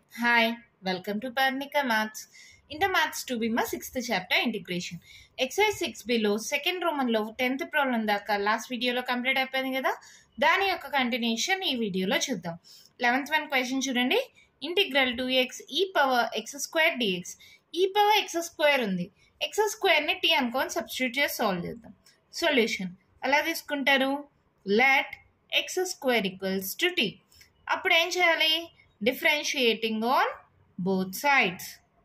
Hi, welcome to Parnika Maths. In the Maths 2B మా sixth chapter integration exercise six below second రోమన్లో tenth problem దాకా last వీడియోలో complete అయిపోయింది కదా దాని యొక్క కంటిన్యూషన్ ఈ వీడియోలో చూద్దాం లెవెన్త్ వన్ క్వశ్చన్ చూడండి integral two x e power x square dx e power x square ఉంది ఎక్స్ స్క్వేర్ని టీ అనుకొని సబ్స్టిట్యూట్ చేసి సాల్వ్ చేద్దాం సొల్యూషన్ ఎలా తీసుకుంటారు let x square equals to t అప్పుడు ఏం చేయాలి differentiating on both sides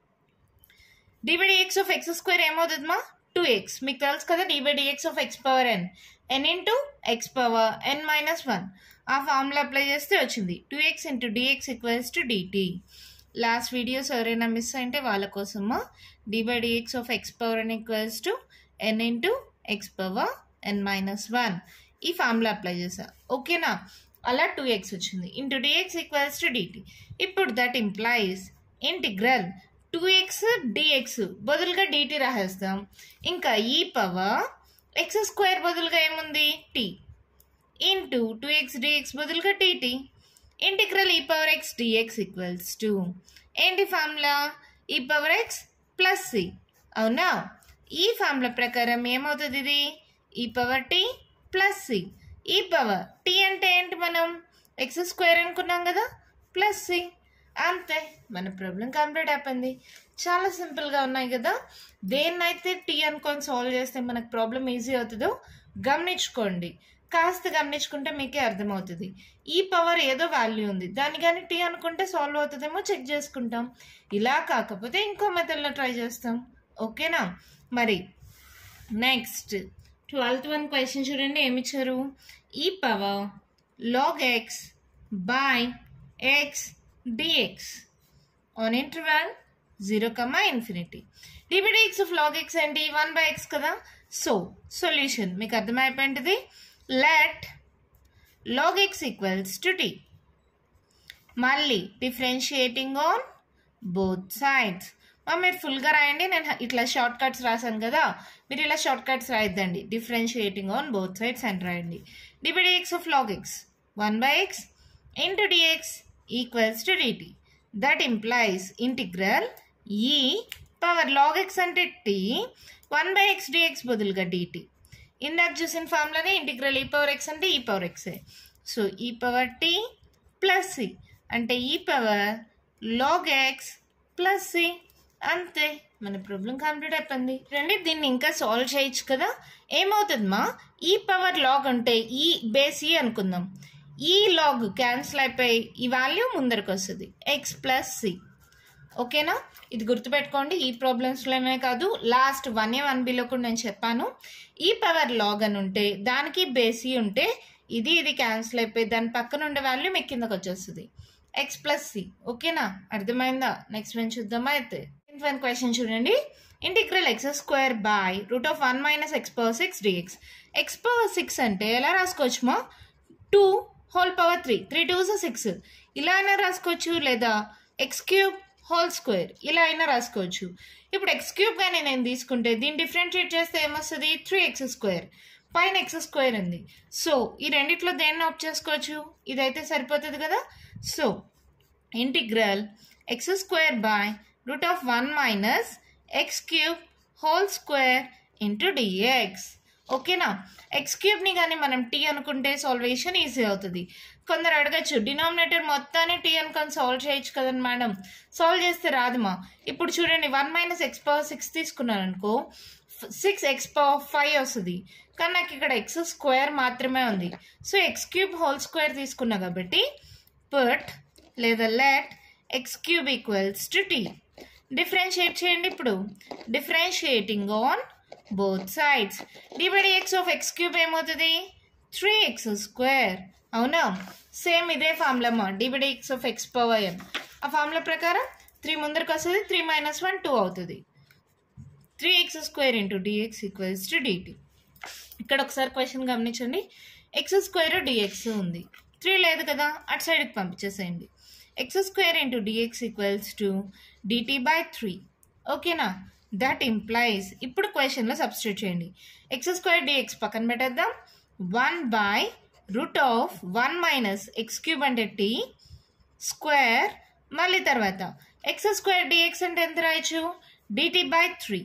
d by dx of X square ఏమవుతుందమ్మా టూ ఎక్స్ మీకు తెలుసు కదా d by dx of x power n n into x power n minus one ఆ ఫార్ములా అప్లై చేస్తే వచ్చింది two x into dx equals to dt last videos ఎవరైనా miss అయితే వాళ్ళ కోసము d by dx of x power n equals to n into x power n minus one ఈ formula apply చేసా ఓకేనా అలా టూ ఎక్స్ వచ్చింది into dx equals to dt ఇప్పుడు that implies integral two x dx బదులుగా డిటీ రాసేస్తాం ఇంకా e power x square బదులుగా ఏముంది t into two x dx బదులుగా dt integral e power x dx equals to ఏంటి formula e power x plus c అవునా ఈ ఫార్ములా ప్రకారం ఏమవుతుంది ఇది e power t plus c e power t అంటే ఏంటి మనం ఎక్స్ స్క్వేర్ అనుకున్నాం కదా ప్లస్ సి అంతే మన ప్రాబ్లం కంప్లీట్ అయిపోయింది చాలా సింపుల్గా ఉన్నాయి కదా దేన్నైతే టీ అనుకొని సాల్వ్ చేస్తే మనకు ప్రాబ్లం ఈజీ అవుతుందో గమనించుకోండి కాస్త గమనించుకుంటే మీకే అర్థమవుతుంది ఈ పవర్ ఏదో వాల్యూ ఉంది దాన్ని కానీ టీ అనుకుంటే సాల్వ్ అవుతుందేమో చెక్ చేసుకుంటాం ఇలా కాకపోతే ఇంకో మెథడ్లో ట్రై చేస్తాం ఓకేనా మరి నెక్స్ట్ ట్వెల్త్ వన్ క్వశ్చన్ చూడండి ఏమి ఇచ్చారు e power log x by x dx on interval zero comma infinity d by d x of log x ఏంటి వన్ బై ఎక్స్ కదా సో సొల్యూషన్ మీకు అర్థమైపోయింది let log x equals to t మళ్ళీ differentiating on both sides మీరు ఫుల్గా రాయండి నేను ఇట్లా షార్ట్ కట్స్ రాశాను కదా మీరు ఇలా షార్ట్ కట్స్ రాయద్దండి డిఫరెన్షియేటింగ్ ఆన్ బోత్ సైడ్స్ అని రాయండి d by d x of log x one by x into dx equals to dt that implies integral e power log x అంటే t one by x dx బదులుగా dt ఇందాక చూసిన ఫార్ములానే integral e power x అంటే e power ఎక్సే so e power t plus c అంటే e power log x plus c అంతే మన ప్రాబ్లం కంప్లీట్ అయిపోయింది రండి దీన్ని ఇంకా సాల్వ్ చేయొచ్చు కదా ఏమవుతుందమ్మా ఈ పవర్ లాగ్ అంటే ఈ బేస్ ఈ అనుకుందాం ఈ లాగ్ క్యాన్సిల్ అయిపోయి ఈ వాల్యూ ముందరకు వస్తుంది ఎక్స్ ప్లస్ సి ఓకేనా ఇది గుర్తుపెట్టుకోండి ఈ ప్రాబ్లమ్స్లోనే కాదు last one A one below కూడా నేను చెప్పాను ఈ పవర్ లాగ్ అని ఉంటే దానికి బేసి ఉంటే ఇది ఇది క్యాన్సిల్ అయిపోయి దాని పక్కన ఉండే వాల్యూ మీకు కిందకు వచ్చేస్తుంది ఎక్స్ ప్లస్ సి ఓకేనా అర్థమైందా నెక్స్ట్ మేము చూద్దామా అయితే వన్ క్వశ్చన్ చూడండి integral x square by root of one minus x power six dx x power six అంటే ఎలా రాసుకోవచ్చుమా two whole power three three two six ఇలా అయినా రాసుకోవచ్చు లేదా ఎక్స్ క్యూబ్ హోల్ స్క్వేర్ ఇలా అయినా రాసుకోవచ్చు ఇప్పుడు ఎక్స్ క్యూబ్ కానీ నేను తీసుకుంటే దీన్ని డిఫరెన్షియేట్ చేస్తే ఏమొస్తుంది త్రీ ఎక్స్ స్క్వేర్ పైన ఎక్స్ స్క్వేర్ ఉంది సో ఈ రెండిట్లో దేన్ని ఆఫ్ చేసుకోవచ్చు ఇదైతే సరిపోతుంది కదా so integral x square by root of one minus x cube whole square into dx ఓకేనా ఎక్స్ క్యూబ్ని కానీ మనం టీ అనుకుంటే సాల్వేషన్ ఈజీ అవుతుంది కొందరు అడగచ్చు డినామినేటర్ మొత్తాన్ని టీ అనుకొని సాల్వ్ చేయొచ్చు కదండి మేడం సాల్వ్ చేస్తే రాదుమా ఇప్పుడు చూడండి one minus x power six తీసుకున్నాను అనుకో సిక్స్ ఎక్స్ పవర్ ఫైవ్ వస్తుంది కానీ నాకు ఇక్కడ ఎక్స్ స్క్వేర్ మాత్రమే ఉంది so x cube whole square తీసుకున్నా కాబట్టి బట్ లేదా let x cube equals to t differentiate చేయండి ఇప్పుడు differentiating on both sides d by d x of x cube ఏమవుతుంది త్రీ ఎక్స్ స్క్వేర్ అవునా సేమ్ ఇదే formula d by d x of x power n ఆ formula ప్రకారం త్రీ ముందరకు వస్తుంది త్రీ మైనస్ వన్ టూ అవుతుంది three x square into dx equals to dt ఇక్కడ ఒకసారి క్వశ్చన్ గమనించండి ఎక్స్ స్క్వేర్ డిఎక్స్ ఉంది త్రీ లేదు కదా అటు సైడ్కి పంపించేసేయండి x square into dx equals to dt by three ఓకేనా దట్ ఇంప్లైస్ ఇప్పుడు క్వశ్చన్లో సబ్స్టిట్యూట్ చేయండి ఎక్స్ స్క్వేర్ డిఎక్స్ పక్కన పెట్టేద్దాం one by root of one minus x cube అంటే టీ స్క్వేర్ మళ్ళీ తర్వాత ఎక్స్ స్క్వేర్ డిఎక్స్ అంటే ఎంత రాయొచ్చు డిటి బై త్రీ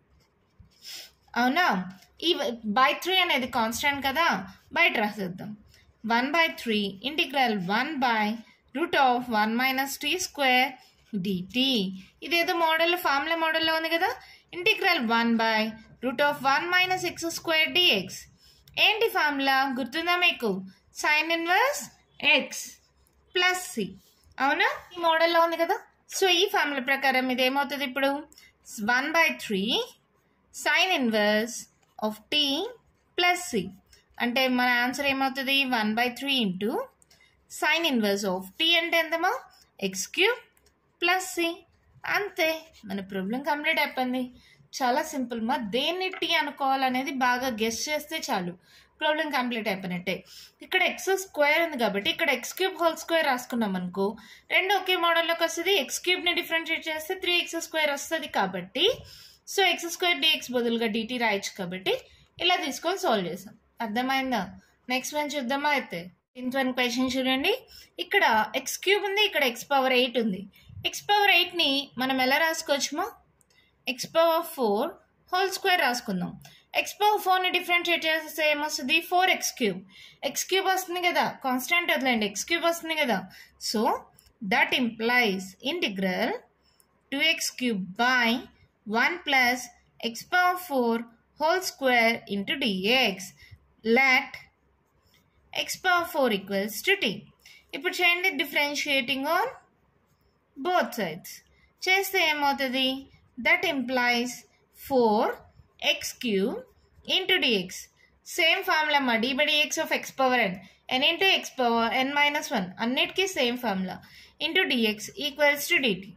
అవునా ఈ బై త్రీ అనేది కాన్స్టెంట్ కదా బయట రాసేద్దాం one by three integral one by root of one minus t square dt ఇదేదో మోడల్ ఫార్ములా మోడల్లో ఉంది కదా integral one by root of one minus x square dx ఏంటి ఫార్ములా గుర్తుందా మీకు sine inverse x plus c అవునా ఈ మోడల్లో ఉంది కదా సో ఈ ఫార్ములా ప్రకారం ఇది ఏమవుతుంది ఇప్పుడు one by three sine inverse of t plus c అంటే మన ఆన్సర్ ఏమవుతుంది one by three into sine inverse of t అంటే ఎంతమా ఎక్స్ క్యూబ్ ప్లస్ సి అంతే మన ప్రాబ్లం కంప్లీట్ అయిపోయింది చాలా సింపుల్ మా దేన్ని టీ అనుకోవాలనేది బాగా గెస్ చేస్తే చాలు ప్రాబ్లం కంప్లీట్ అయిపోయినట్టే ఇక్కడ ఎక్స్ స్క్వేర్ ఉంది కాబట్టి ఇక్కడ ఎక్స్ క్యూబ్ హోల్ స్క్వేర్ రాసుకున్నాం అనుకో రెండు ఒకే మోడల్లోకి వస్తుంది ఎక్స్ క్యూబ్ని డిఫరెన్షియేట్ చేస్తే త్రీ ఎక్స్ స్క్వేర్ వస్తుంది కాబట్టి సో ఎక్స్ స్క్వేర్ డిఎక్స్ బదులుగా డిటీ రాయొచ్చు కాబట్టి ఇలా తీసుకొని సాల్వ్ చేసాం అర్థమైందా నెక్స్ట్ వన్ చూద్దామా అయితే ఇంత వన్ క్వశ్చన్ చూడండి ఇక్కడ ఎక్స్ క్యూబ్ ఉంది ఇక్కడ ఎక్స్ పవర్ ఎయిట్ ఉంది ఎక్స్ పవర్ ఎయిట్ని మనం ఎలా రాసుకోవచ్చుమా x power four whole square రాసుకుందాం ఎక్స్ పవర్ ఫోర్ని డిఫరెన్షియేట్ చేస్తే ఏమొస్తుంది four x cube x cube వస్తుంది కదా కాన్స్టెంట్ వదిలేండి ఎక్స్ క్యూబ్ వస్తుంది కదా so that implies integral two x cube by one plus x power four whole square into dx let x power four equals to t ఇప్పుడు చేయండి differentiating on both sides చేస్తే ఏమవుతుంది that implies four x cube into dx same formula మా d by dx of x power n n into x power n minus one అన్నిటికీ same formula into dx equals to dt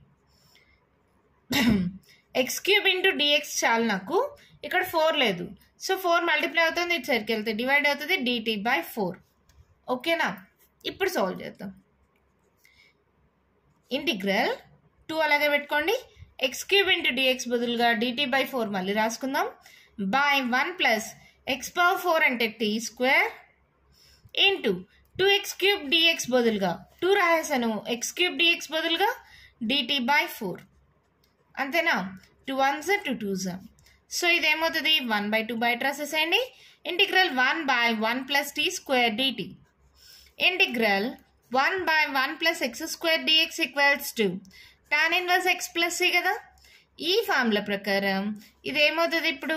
x cube into dx చాలు నాకు ఇక్కడ four లేదు so four multiply అవుతుంది ఇటు సైడ్కి వెళ్తే డివైడ్ అవుతుంది డిటి బై ఫోర్ ఓకేనా ఇప్పుడు సాల్వ్ చేద్దాం ఇంటిగ్రల్ టూ అలాగే పెట్టుకోండి ఎక్స్ క్యూబ్ ఇంటూ డిఎక్స్ బదులుగా డిటి బై ఫోర్ మళ్ళీ రాసుకుందాం by one plus x power four అంటే t square into two x cube dx బదులుగా టూ రాసేసాను ఎక్స్ క్యూబ్ డిఎక్స్ బదులుగా డిటి బై ఫోర్ అంతేనా two ones two twos so ఇదేమవుతుంది one by two బయట రాసేసేయండి integral one by one plus t square dt integral one by one plus x square dx equals to tan inverse x plus c కదా ఈ formula ప్రకారం ఇది ఏమవుతుంది ఇప్పుడు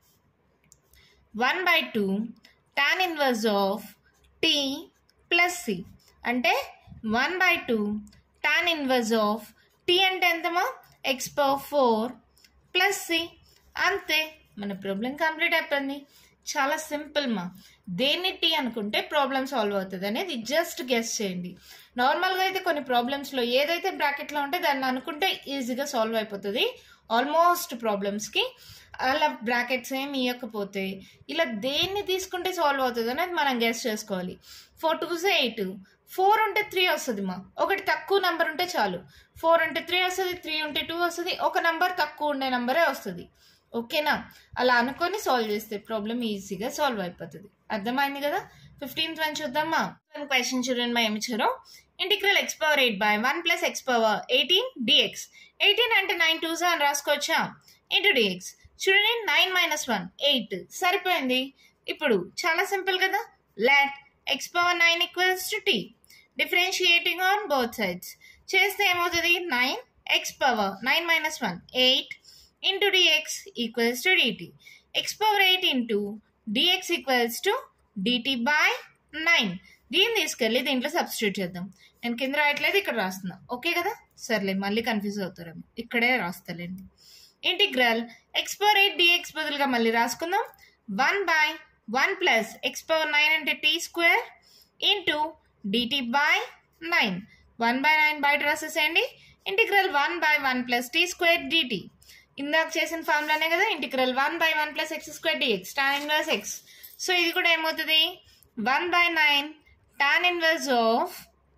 one by two tan inverse of t plus c అంటే one by two tan inverse of t అంటే ఎంతమా x power four plus c అంతే మన ప్రాబ్లం కంప్లీట్ అయిపోయింది చాలా సింపుల్ మా దేన్ని టీ అనుకుంటే ప్రాబ్లం సాల్వ్ అవుతుంది అనేది జస్ట్ గెస్ చేయండి నార్మల్గా అయితే కొన్ని ప్రాబ్లమ్స్లో ఏదైతే బ్రాకెట్లో ఉంటే దాన్ని అనుకుంటే ఈజీగా సాల్వ్ అయిపోతుంది ఆల్మోస్ట్ ప్రాబ్లమ్స్కి అలా బ్రాకెట్స్ ఏమి ఇవ్వకపోతే ఇలా దేన్ని తీసుకుంటే సాల్వ్ అవుతుంది అనేది మనం గెస్ చేసుకోవాలి ఫోర్ టూస్ ఎయిట్ ఫోర్ ఉంటే త్రీ వస్తుంది మా ఒకటి తక్కువ నెంబర్ ఉంటే చాలు ఫోర్ ఉంటే త్రీ వస్తుంది త్రీ ఉంటే టూ వస్తుంది ఒక నెంబర్ తక్కువ ఉండే నెంబరే వస్తుంది ఓకేనా అలా అనుకొని సాల్వ్ చేస్తే ప్రాబ్లం ఈజీగా సాల్వ్ అయిపోతుంది అర్థమైంది కదా ఫిఫ్టీన్త్ వన్ చూద్దామా క్వశ్చన్ చూడండి మా ఏమి ఇచ్చారో integral x power eight by one plus x power eighteen dx eighteen అంటే నైన్ టూస్ అని రాసుకోవచ్చా ఇంటూ డిఎక్స్ చూడండి నైన్ మైనస్ వన్ ఎయిట్ సరిపోయింది ఇప్పుడు చాలా సింపుల్ కదా let x power nine equals to t differentiating on both sides చేస్తే ఏమవుతుంది nine x power nine minus one eight into dx equals to dt x power eight into dx equals to DT by nine దీన్ని తీసుకెళ్ళి దీంట్లో substitute చేద్దాం నేను కింద రాయట్లేదు ఇక్కడ రాస్తున్నా ఓకే కదా సర్లే మళ్ళీ కన్ఫ్యూజ్ అవుతారేమో ఇక్కడే రాస్తలేండి integral x power eight dx బదులుగా మళ్ళీ రాసుకుందాం one by one plus x power nine అంటే t square into dt by nine one by nine బయట రాసేసేయండి integral one by one plus t square dt ఇందాక చేసిన ఫార్ములానే కదా integral one by one plus x square dx tan inverse x so ఇది కూడా ఏమవుతుంది one by nine tan inverse of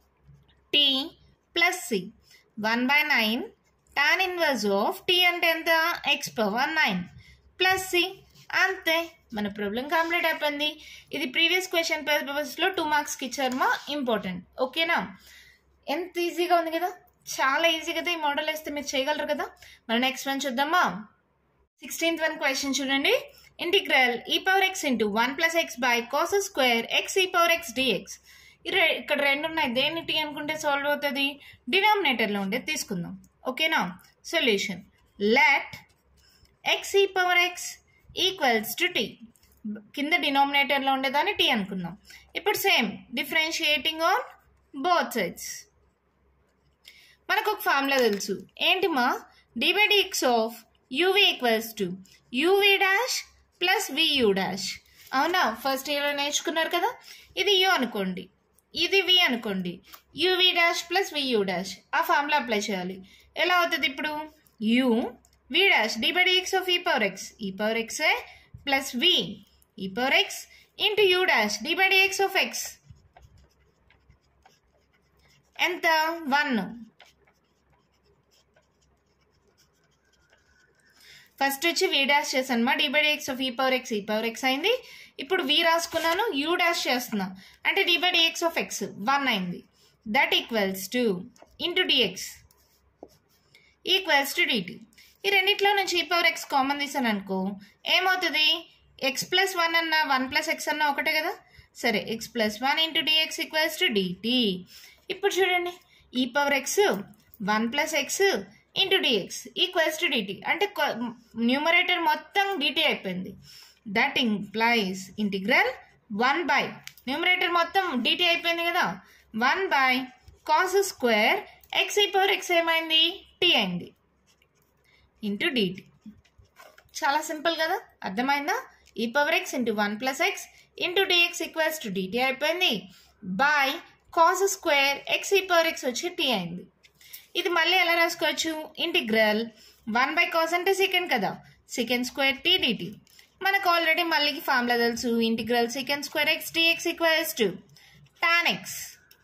t plus c one by nine tan inverse of t అంటే ఎంత x power nine plus c అంతే మన problem complete అయిపోయింది ఇది previous question పేపర్స్లో టూ మార్క్స్కి ఇచ్చారు మా ఇంపార్టెంట్ ఓకేనా ఎంత ఈజీగా ఉంది కదా చాలా ఈజీ కదా ఈ మోడల్ వేస్తే మీరు చేయగలరు కదా మరి నెక్స్ట్ వన్ చూద్దామా సిక్స్టీన్త్ వన్ క్వశ్చన్ చూడండి integral e power x into one plus x by cos square x e power x dx ఇక్కడ రెండు ఉన్నాయి దేన్ని టీ అనుకుంటే సాల్వ్ అవుతుంది డినామినేటర్లో ఉండేది తీసుకుందాం ఓకేనా solution let x e power x equals to t కింద డినామినేటర్లో ఉండేదాన్ని టీ అనుకుందాం ఇప్పుడు same differentiating on both sides మనకు ఒక ఫార్ములా తెలుసు ఏంటి మా d by dx of u v equals to u v dash plus v u dash అవునా ఫస్ట్ ఇయర్లో నేర్చుకున్నారు కదా ఇది యూ అనుకోండి ఇది వి అనుకోండి u v dash plus v u dash ఆ ఫార్ములా అప్లై చేయాలి ఎలా అవుతుంది ఇప్పుడు u v dash d by dx of e power x e power x plus v e power x into u dash d by dx of x ఎంత one first వచ్చి v dash చేశాను మా d by dx of e power x e power x అయింది ఇప్పుడు v రాసుకున్నాను u dash చేస్తున్నా అంటే d by dx of x one అయింది that equals to into dx equals to d t ఈ రెండిట్లో నుంచి ఈ పవర్ ఎక్స్ కామన్ తీసాను అనుకో ఏమవుతుంది ఎక్స్ ప్లస్ వన్ అన్న వన్ ప్లస్ ఎక్స్ అన్న ఒకటే కదా సరే x plus one into dx equals to d t ఇప్పుడు చూడండి e power x one plus x into dx equals to d t అంటే న్యూమరేటర్ మొత్తం డిటి అయిపోయింది that implies integral one by numerator మొత్తం డిటి అయిపోయింది కదా one by cos square x e power x ఏమైంది టీ అయింది ఇంటూ డిటి చాలా సింపుల్ కదా అర్థమైందా e power x into one plus x into dx equals to d t అయిపోయింది by cos square x e power x వచ్చి t అయింది ఇది మళ్ళీ ఎలా రాసుకోవచ్చు ఇంటిగ్రల్ వన్ బై కాస్ అంటే సెకండ్ కదా సెకండ్ స్క్వేర్ టీ డిటి మనకు ఆల్రెడీ మళ్ళీ ఫార్ములా తెలుసు integral second square x dx equals to tan x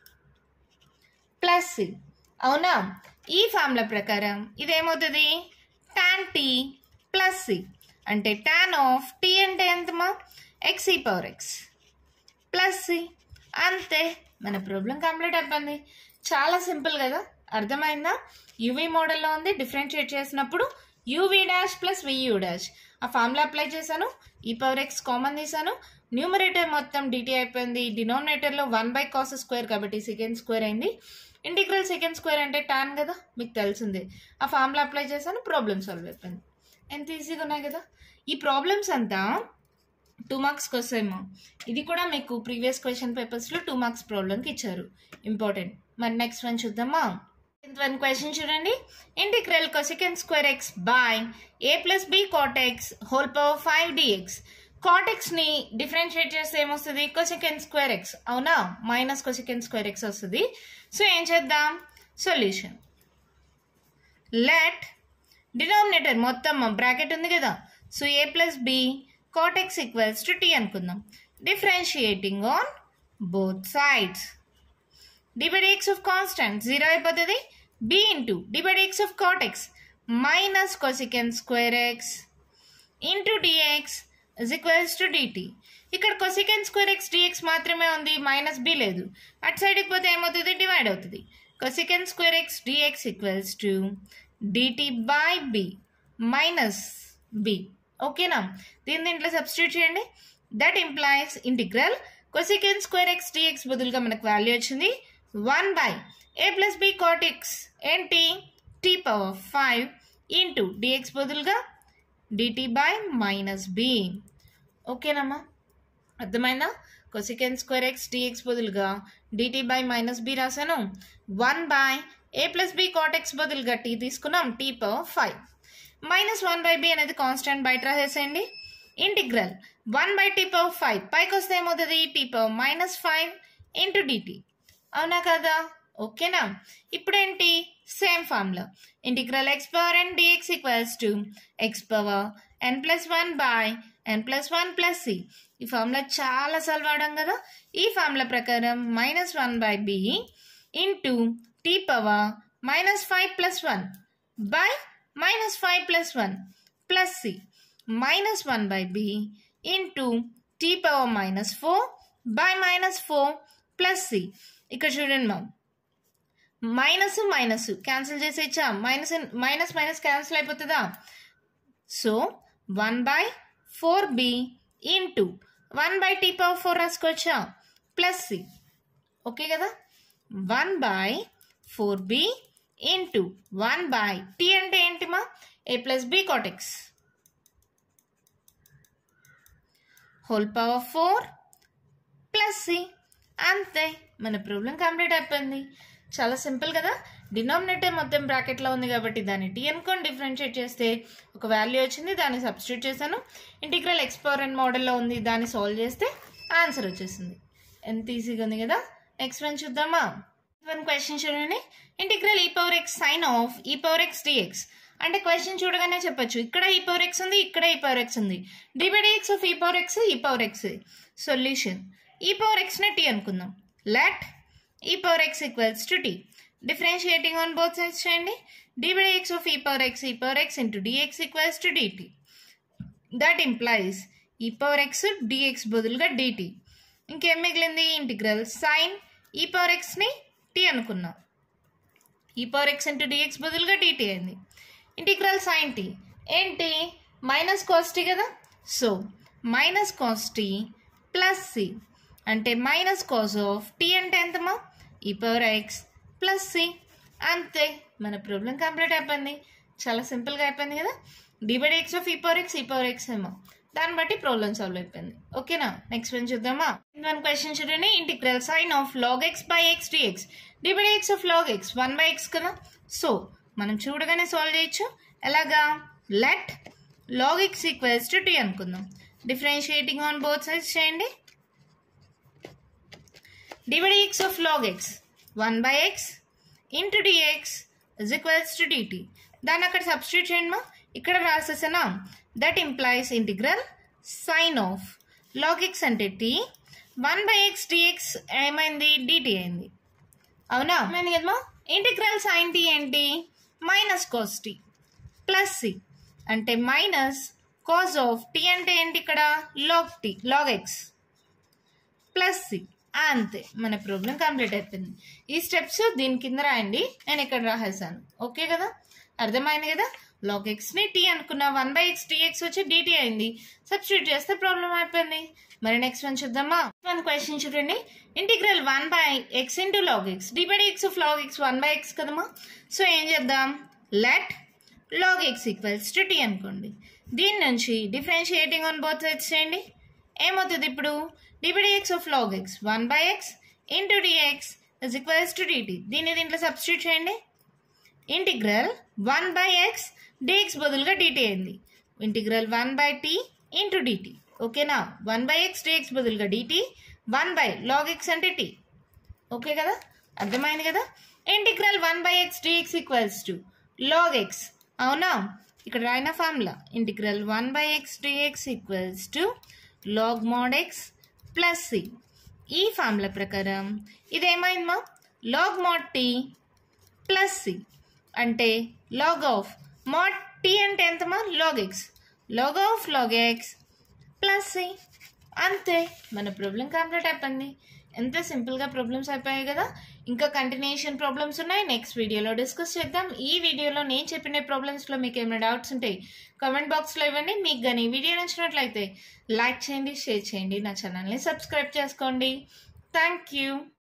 plus c అవునా ఈ ఫార్ములా ప్రకారం ఇదేమవుతుంది టాన్ టీ ప్లస్ సి అంటే టాన్ ఆఫ్ టీ అంటే ఎంతమా x e power x plus c అంతే మన ప్రాబ్లం కంప్లీట్ అయిపోయింది చాలా సింపుల్ కదా అర్థమైందా యూవీ మోడల్లో ఉంది డిఫరెన్షియేట్ చేసినప్పుడు u v dash plus v u dash ఆ ఫార్ములా అప్లై చేశాను ఈ పవర్ ఎక్స్ కామన్ తీసాను న్యూమరేటర్ మొత్తం డిటీ అయిపోయింది డినామినేటర్లో వన్ బై కాస్ స్క్వేర్ కాబట్టి సెకండ్ స్క్వేర్ అయింది ఇంటిగ్రల్ సెకండ్ స్క్వేర్ అంటే టాన్ కదా మీకు తెలిసిందే ఆ ఫార్ములా అప్లై చేశాను ప్రాబ్లమ్ సాల్వ్ అయిపోయింది ఎంత ఈజీగా ఉన్నాయి కదా ఈ ప్రాబ్లమ్స్ అంతా టూ మార్క్స్కి వస్తాయేమో ఇది కూడా మీకు ప్రీవియస్ క్వశ్చన్ పేపర్స్లో టూ మార్క్స్ ప్రాబ్లంకి ఇచ్చారు ఇంపార్టెంట్ మరి నెక్స్ట్ వన్ చూద్దామా వన్ క్వశ్చన్ చూడండి integral cosec square x by a plus b cot x whole power five d x cot ఎక్స్ని డిఫరెన్షియేట్ చేస్తే ఏమొస్తుంది కొసికెన్ స్క్వేర్ ఎక్స్ అవునా మైనస్ కొసికెన్ స్క్వేర్ ఎక్స్ వస్తుంది సో ఏం చేద్దాం సొల్యూషన్ లెట్ డినామినేటర్ మొత్తం బ్రాకెట్ ఉంది కదా so a plus b cot x equals to t అనుకుందాం differentiating on both sides d by d x of constant zero అయిపోతుంది b into d by d x of cot x minus cosec square x into d x is equals to d t ఇక్కడ cosec square x d x మాత్రమే ఉంది minus B లేదు అటు సైడ్కి పోతే ఏమవుతుంది డివైడ్ అవుతుంది cosec square x dx equals to DT by b minus b ఓకేనా దీని దీంట్లో సబ్స్టిట్యూట్ చేయండి that implies integral cosec square x dx బదులుగా మనకు వాల్యూ వచ్చింది one by a plus b cot x ఏంటి t power five into dx బదులుగా DT by minus b ఓకేనమ్మా అర్థమైందా కొసికెన్ స్క్వేర్ ఎక్స్ డిఎక్స్ బదులుగా డిటి బై మైనస్ బి రాశాను one by a plus b cot x బదులుగా tea తీసుకున్నాం t power five minus one by b అనేది constant బయట రాసేసేయండి integral one by t power five పైకి వస్తే ఏమవుతుంది t power minus five into d t అవునా కదా ఓకేనా ఇప్పుడేంటి same formula integral x power n d x equals to x power n plus one by n plus one plus c ఈ formula చాలా solve అవడం కదా ఈ ఫార్ములా ప్రకారం minus one by b into t power minus five plus one by minus five plus one plus c minus one by b into t power minus four by minus four plus c ఇక్కడ చూడండి మా minus minus cancel చేసేచ్చా minus minus minus cancel అయిపోతుందా so one by four b into one by t power four రాసుకోవచ్చా plus c okay కదా one by four b into one by t అంటే ఏంటి మా a plus b cot x whole power four plus c అంతే మన problem complete అయిపోయింది చాలా simple కదా డినామినేటర్ మొత్తం బ్రాకెట్లో ఉంది కాబట్టి దాన్ని టీ అనుకొని డిఫరెన్షియేట్ చేస్తే ఒక వాల్యూ వచ్చింది దాన్ని సబ్స్టిట్యూట్ చేశాను ఇంటిగ్రల్ ఎక్స్పోరెంట్ మోడల్లో ఉంది దాన్ని సాల్వ్ చేస్తే ఆన్సర్ వచ్చేసింది ఎంత ఈజీగా ఉంది కదా నెక్స్ట్ వన్ చూద్దామా వన్ క్వశ్చన్ చూడండి integral e power x sine of e power x d x అంటే క్వశ్చన్ చూడగానే చెప్పొచ్చు ఇక్కడ ఈ పవర్ ఎక్స్ ఉంది ఇక్కడ ఈ పవర్ ఎక్స్ ఉంది d by d x of e power x e power x solution e power ఎక్స్ని టీ అనుకుందాం let e power x equals to t differentiating on both sides చేయండి d by d x of e power x e power x into dx equals to dt that implies e power x dx బదులుగా d t ఇంకేం మిగిలింది integral sine e power ఎక్స్ని t అనుకున్నాం e power x into dx బదులుగా d t అయింది integral sine t ఏంటి minus cos t కదా so minus cos t plus c అంటే మైనస్ కాస్ ఆఫ్ టీ అంటే ఎంతమా ఈ పవర్ ఎక్స్ ప్లస్ సి అంతే మన ప్రాబ్లం కంప్లీట్ అయిపోయింది చాలా సింపుల్గా అయిపోయింది కదా d by d x of e power x e power x ఏమో దాన్ని బట్టి ప్రాబ్లం సాల్వ్ అయిపోయింది ఓకేనా నెక్స్ట్ వన్ చూద్దామా వన్ క్వశ్చన్ చూడండి integral sine of log x by x d x d by d x of log x one by x కదా so మనం చూడగానే సాల్వ్ చేయొచ్చు ఎలాగా let log x equals to t అనుకుందాం డిఫరెన్షియేటింగ్ ఆన్ బోత్ సైడ్స్ చేయండి divide x of log x one by x into d x is equals to d t దాన్ని అక్కడ substitute చేయండి మా ఇక్కడ రాసేసానా that implies integral sine of log x అంటే t one by x d x ఏమైంది d t అయింది అవునా ఏమైంది కదమ్మా ఇంటిగ్రల్ సైన్ టీ ఏంటి minus cos t plus c అంటే మైనస్ కాజ్ ఆఫ్ టీ అంటే ఏంటి ఇక్కడ log t log x plus c అంతే మన ప్రాబ్లం కంప్లీట్ అయిపోయింది ఈ స్టెప్స్ దీని కింద రాయండి నేను ఇక్కడ రాసేసాను ఓకే కదా అర్థమైంది కదా లాగ్ ఎక్స్ని టీ అనుకున్న వన్ బై ఎక్స్ టీఎక్స్ వచ్చి డిటీ అయింది సబ్స్టిట్యూట్ చేస్తే ప్రాబ్లం అయిపోయింది మరి నెక్స్ట్ వన్ చూద్దామా వన్ క్వశ్చన్ చూడండి integral one by x into log x d by d x of log x one by x కదమ్మా సో ఏం చేద్దాం let log x equals to t అనుకోండి దీని నుంచి డిఫరెన్షియేటింగ్ ఆన్ బోత్ సైడ్స్ చేయండి ఏమవుతుంది ఇప్పుడు d by d x of log x one by x into d x is equals to d t దీన్ని దీంట్లో సబ్స్టిట్యూట్ చేయండి integral one by x dx బదులుగా డిటి అయింది integral one by t into d t ఓకేనా one by x dx బదులుగా d t one by log x అంటే t okay కదా అర్థమైంది కదా integral one by x dx equals to log x అవునా ఇక్కడ రాయిన formula integral one by x dx equals to log mod x plus c ఈ formula ప్రకారం ఇదేమైందమ్మా log mod t plus c అంటే లాగ్ ఆఫ్ మోడ్ టీ అంటే ఎంతమా log x log of log x plus c అంతే మన problem complete అయిపోయింది ఎంత సింపుల్గా ప్రాబ్లమ్స్ అయిపోయాయి కదా ఇంకా కంటిన్యూషన్ ప్రాబ్లమ్స్ ఉన్నాయి నెక్స్ట్ వీడియోలో డిస్కస్ చేద్దాం ఈ వీడియోలో నేను చెప్పిన ప్రాబ్లమ్స్లో మీకు ఏమైనా డౌట్స్ ఉంటాయి కామెంట్ బాక్స్లో ఇవ్వండి మీకు కానీ ఈ వీడియో నచ్చినట్లయితే లైక్ చేయండి షేర్ చేయండి నా ఛానల్ని సబ్స్క్రైబ్ చేసుకోండి థ్యాంక్ యూ